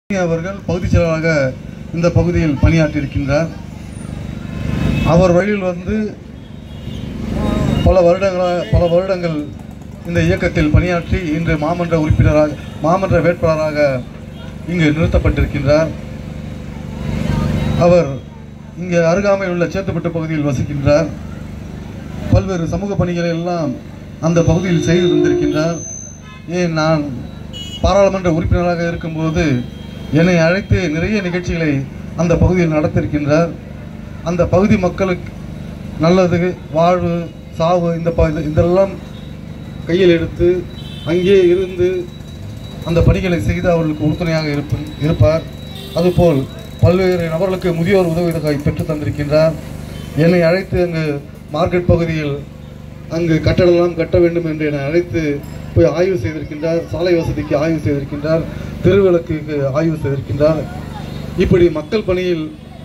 அவர்கள் பகுதிச் செயலாளராக இந்த பகுதியில் பணியாற்றியிருக்கின்றார் அவர் வழியில் வந்து பல வருடங்களாக பல வருடங்கள் இந்த இயக்கத்தில் பணியாற்றி இன்று மாமன்ற உறுப்பினராக மாமன்ற வேட்பாளராக இங்கு நிறுத்தப்பட்டிருக்கின்றார் அவர் இங்கே அருகாமையில் உள்ள சேத்துப்பட்டு பகுதியில் வசிக்கின்றார் பல்வேறு சமூக பணிகளை எல்லாம் அந்த பகுதியில் செய்து தந்திருக்கின்றார் ஏன் நான் பாராளுமன்ற உறுப்பினராக இருக்கும்போது என்னை அழைத்து நிறைய நிகழ்ச்சிகளை அந்த பகுதியில் நடத்தியிருக்கின்றார் அந்த பகுதி மக்களுக்கு நல்லது வாழ்வு சாவு இந்த ப இது- இதெல்லாம் கையில் எடுத்து அங்கே இருந்து அந்த பணிகளை செய்து அவர்களுக்கு உறுதுணையாக இருப்ப இருப்பார் அதுபோல் பல்வேறு நபர்களுக்கு முதியோர் உதவித்தொகை பெற்று தந்திருக்கின்றார் என்னை அழைத்து அங்கு மார்க்கெட் பகுதியில் அங்கு கட்டடமெல்லாம் கட்ட வேண்டும் என்று என்னை அழைத்து போய் ஆய்வு செய்திருக்கின்றார் சாலை வசதிக்கு ஆய்வு செய்திருக்கின்றார் தெருவிளக்குக்கு ஆய்வு செய்திருக்கின்றார் இப்படி மக்கள் பணியில்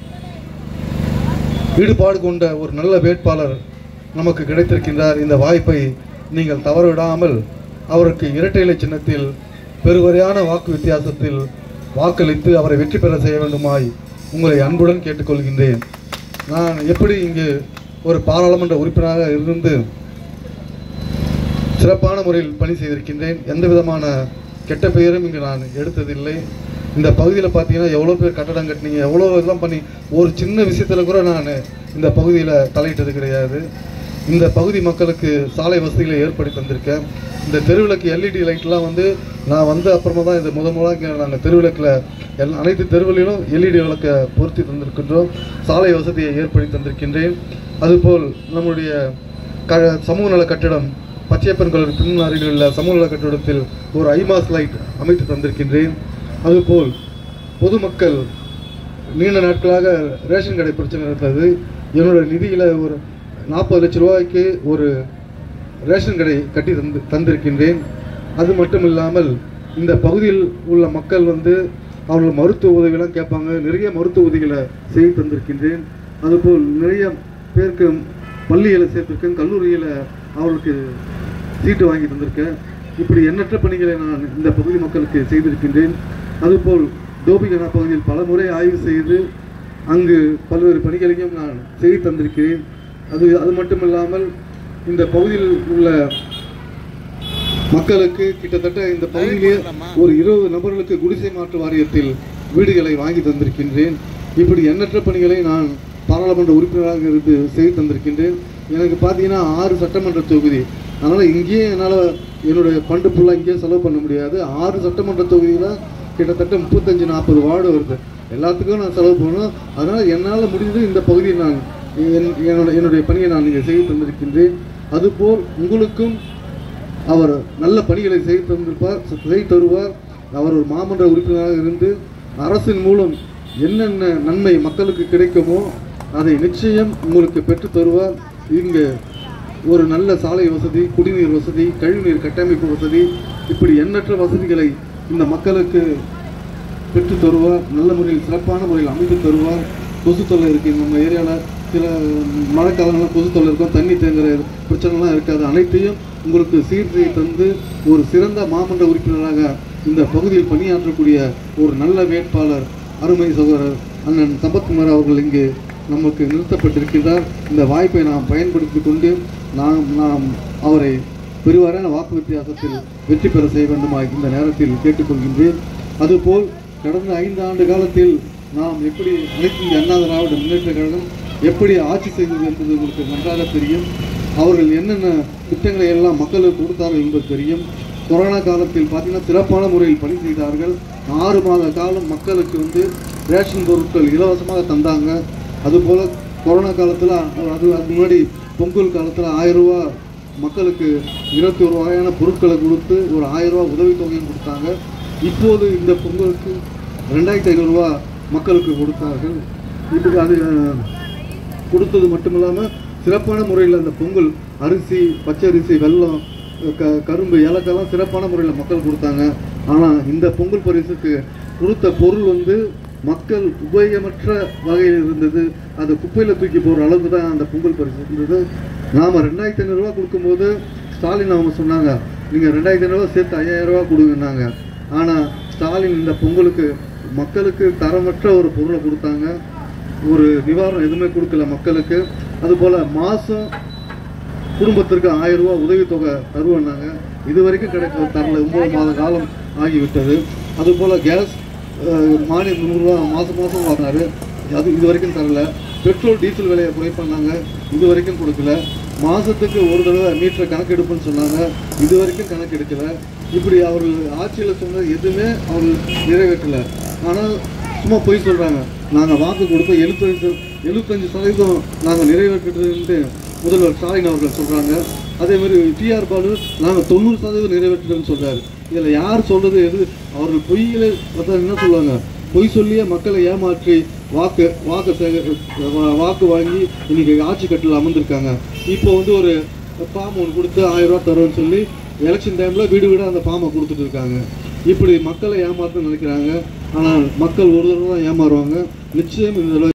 ஈடுபாடு கொண்ட ஒரு நல்ல வேட்பாளர் நமக்கு கிடைத்திருக்கின்றார் இந்த வாய்ப்பை நீங்கள் தவறவிடாமல் அவருக்கு இரட்டை இலை சின்னத்தில் பெருவரையான வாக்கு வித்தியாசத்தில் வாக்களித்து அவரை வெற்றி பெற செய்ய வேண்டுமாய் உங்களை அன்புடன் கேட்டுக்கொள்கின்றேன் நான் எப்படி இங்கு ஒரு பாராளுமன்ற உறுப்பினராக இருந்து சிறப்பான முறையில் பணி செய்திருக்கின்றேன் எந்த விதமான கெட்ட பெயரும் இங்கு நான் எடுத்ததில்லை இந்த பகுதியில் பார்த்தீங்கன்னா எவ்வளோ பேர் கட்டடம் கட்டினீங்க எவ்வளோ இதெல்லாம் பண்ணி ஒரு சின்ன விஷயத்தில் கூட நான் இந்த பகுதியில் தலையிட்டது கிடையாது இந்த பகுதி மக்களுக்கு சாலை வசதிகளை ஏற்படுத்தி தந்திருக்கேன் இந்த தெருவிளக்கு எல்இடி லைட்லாம் வந்து நான் வந்து அப்புறமா தான் இது முதல் முதலாக நாங்கள் தெருவிளக்கில் எல் அனைத்து தெருவிலும் எல்இடி விளக்கை பொருத்தி தந்திருக்கின்றோம் சாலை வசதியை ஏற்படுத்தி தந்திருக்கின்றேன் அதுபோல் நம்முடைய க சமூக நல கட்டிடம் பச்சையப்பன் கோவில் பின் அருகில் உள்ள சமூக நல கட்டிடத்தில் ஒரு ஐமாஸ் லைட் அமைத்து தந்திருக்கின்றேன் அதுபோல் பொதுமக்கள் நீண்ட நாட்களாக ரேஷன் கடை பிரச்சனை இருந்தது என்னோட நிதியில் ஒரு நாற்பது லட்ச ரூபாய்க்கு ஒரு ரேஷன் கடை கட்டி தந்து தந்திருக்கின்றேன் அது மட்டும் இல்லாமல் இந்த பகுதியில் உள்ள மக்கள் வந்து அவர்கள் மருத்துவ உதவியெல்லாம் கேட்பாங்க நிறைய மருத்துவ உதவிகளை செய்து தந்திருக்கின்றேன் அதுபோல் நிறைய பேருக்கு பள்ளியில் சேர்த்திருக்கேன் கல்லூரியில் அவர்களுக்கு சீட்டு வாங்கி தந்திருக்கேன் இப்படி எண்ணற்ற பணிகளை நான் இந்த பகுதி மக்களுக்கு செய்திருக்கின்றேன் அதுபோல் டோபிகனா பகுதியில் பல முறை ஆய்வு செய்து அங்கு பல்வேறு பணிகளையும் நான் செய்து தந்திருக்கிறேன் அது அது மட்டும் இல்லாமல் இந்த பகுதியில் உள்ள மக்களுக்கு கிட்டத்தட்ட இந்த பகுதியிலே ஒரு இருபது நபர்களுக்கு குடிசை மாற்று வாரியத்தில் வீடுகளை வாங்கி தந்திருக்கின்றேன் இப்படி எண்ணற்ற பணிகளை நான் பாராளுமன்ற உறுப்பினராக இருந்து செய்து தந்திருக்கின்றேன் எனக்கு பார்த்தீங்கன்னா ஆறு சட்டமன்ற தொகுதி அதனால் இங்கேயே என்னால் என்னுடைய ஃபண்டு ஃபுல்லாக இங்கேயே செலவு பண்ண முடியாது ஆறு சட்டமன்ற தொகுதியில் கிட்டத்தட்ட முப்பத்தஞ்சு நாற்பது வார்டு வருது எல்லாத்துக்கும் நான் செலவு பண்ணணும் அதனால் என்னால் முடிந்தது இந்த பகுதியில் நான் என்- என்னோட என்னுடைய பணியை நான் இங்கே செய்து தந்திருக்கின்றேன் அதுபோல் உங்களுக்கும் அவர் நல்ல பணிகளை செய்து தந்திருப்பார் செய்து தருவார் அவர் ஒரு மாமன்ற உறுப்பினராக இருந்து அரசின் மூலம் என்னென்ன நன்மை மக்களுக்கு கிடைக்குமோ அதை நிச்சயம் உங்களுக்கு பெற்றுத் தருவார் இங்கு ஒரு நல்ல சாலை வசதி குடிநீர் வசதி கழிவுநீர் கட்டமைப்பு வசதி இப்படி எண்ணற்ற வசதிகளை இந்த மக்களுக்கு பெற்று தருவார் நல்ல முறையில் சிறப்பான முறையில் அமைத்து தருவார் கொசு தொல்லை இருக்குது நம்ம ஏரியாவில் சில மழைக்காலங்களில் கொசு தொல்லை இருக்கும் தண்ணி தேங்குற பிரச்சனைலாம் இருக்காது அனைத்தையும் உங்களுக்கு சீர் செய்து தந்து ஒரு சிறந்த மாமன்ற உறுப்பினராக இந்த பகுதியில் பணியாற்றக்கூடிய ஒரு நல்ல வேட்பாளர் அருமை சகோதரர் அண்ணன் சம்பத்குமார் அவர்கள் இங்கு நமக்கு நிறுத்தப்பட்டிருக்கிறார் இந்த வாய்ப்பை நாம் பயன்படுத்தி கொண்டு நாம் நாம் அவரை பெருவாரான வாக்கு வித்தியாசத்தில் வெற்றி பெற செய்ய வேண்டுமாய் இந்த நேரத்தில் கேட்டுக்கொள்கின்றேன் அதுபோல் கடந்த ஐந்து ஆண்டு காலத்தில் நாம் எப்படி அனைத்து இந்திய அண்ணா திராவிட முன்னேற்ற கழகம் எப்படி ஆட்சி செய்தது என்பது உங்களுக்கு நன்றாக தெரியும் அவர்கள் என்னென்ன திட்டங்களை எல்லாம் மக்களுக்கு கொடுத்தார்கள் என்பது தெரியும் கொரோனா காலத்தில் பார்த்தீங்கன்னா சிறப்பான முறையில் பணி செய்தார்கள் ஆறு மாத காலம் மக்களுக்கு வந்து ரேஷன் பொருட்கள் இலவசமாக தந்தாங்க அதுபோல் கொரோனா காலத்தில் அது அதுக்கு முன்னாடி பொங்கல் காலத்தில் ஆயிரம் ரூபா மக்களுக்கு இருபத்தி ஒரு வகையான பொருட்களை கொடுத்து ஒரு ஆயிரம் ரூபா உதவித்தொகையும் கொடுத்தாங்க இப்போது இந்த பொங்கலுக்கு ரெண்டாயிரத்தி ஐநூறுரூவா மக்களுக்கு கொடுத்தார்கள் இப்படி அது அஹ், கொடுத்தது மட்டும் இல்லாமல் சிறப்பான முறையில் அந்த பொங்கல் அரிசி பச்சை அரிசி வெல்லம் க கரும்பு ஏலக்காய்லாம் சிறப்பான முறையில் மக்கள் கொடுத்தாங்க ஆனால் இந்த பொங்கல் பரிசுக்கு கொடுத்த பொருள் வந்து மக்கள் உபயோகமற்ற வகையில் இருந்தது அது குப்பையில் தூக்கி போகிற அளவுக்கு தான் அந்த பொங்கல் பரிசு இருந்தது நாம் ரெண்டாயிரத்தி ஐநூறுரூவா கொடுக்கும்போது ஸ்டாலின் அவங்க சொன்னாங்க நீங்கள் ரெண்டாயிரத்தி ஐநூறுரூவா சேர்த்து ஐயாயிரம் ரூபா கொடுங்கன்னாங்க ஆனால் ஸ்டாலின் இந்த பொங்கலுக்கு மக்களுக்கு தரமற்ற ஒரு பொருளை கொடுத்தாங்க ஒரு நிவாரணம் எதுவுமே கொடுக்கல மக்களுக்கு அதுபோல் மாதம் குடும்பத்திற்கு ஆயிரம் ரூபாய் உதவித்தொகை தருவேன்னாங்க இது வரைக்கும் கிடைக்கல தரல ஒம்பது மாத காலம் ஆகிவிட்டது அதுபோல் கேஸ் அஹ், மானியம் நூறுரூவா மாதம் மாதம் வாங்கினாரு அது இது வரைக்கும் தரல பெட்ரோல் டீசல் விலையை குறைப்பாங்க இது வரைக்கும் கொடுக்கல மாதத்துக்கு ஒரு தடவை மீட்டரை கணக்கெடுப்புன்னு சொன்னாங்க இது வரைக்கும் கணக்கெடுக்கல இப்படி அவர்கள் ஆட்சியில் சொன்னது எதுவுமே அவர்கள் நிறைவேற்றலை ஆனால் சும்மா பொய் சொல்கிறாங்க நாங்கள் வாக்கு கொடுத்தோம் எழுபத்தஞ்சு எழுபத்தஞ்சு சதவீதம் நாங்கள் நிறைவேற்றுறதுன்ட்டு முதல்வர் ஸ்டாலின் அவர்கள் சொல்கிறாங்க அதே மாதிரி டிஆர் பாலு நாங்கள் தொண்ணூறு சதவீதம் நிறைவேற்றுறோம்னு சொல்றாரு இதில் யார் சொல்கிறது எது அவர்கள் பொய்யில பார்த்தா என்ன சொல்லுவாங்க பொய் சொல்லியே மக்களை ஏமாற்றி வாக்கு வாக்கு சேக வா- வாக்கு வாங்கி இன்னைக்கு ஆட்சி கட்டில் அமர்ந்திருக்காங்க இப்போ வந்து ஒரு ஃபார்ம் ஒன்று கொடுத்து ஆயிரம் ரூபா தரோன்னு சொல்லி எலெக்ஷன் டைமில் வீடு வீடாக அந்த ஃபார்மை கொடுத்துட்டு இருக்காங்க இப்படி மக்களை ஏமாற்ற நினைக்கிறாங்க ஆனால் மக்கள் ஒரு தடவை தான் ஏமாறுவாங்க நிச்சயம் இந்த தடவை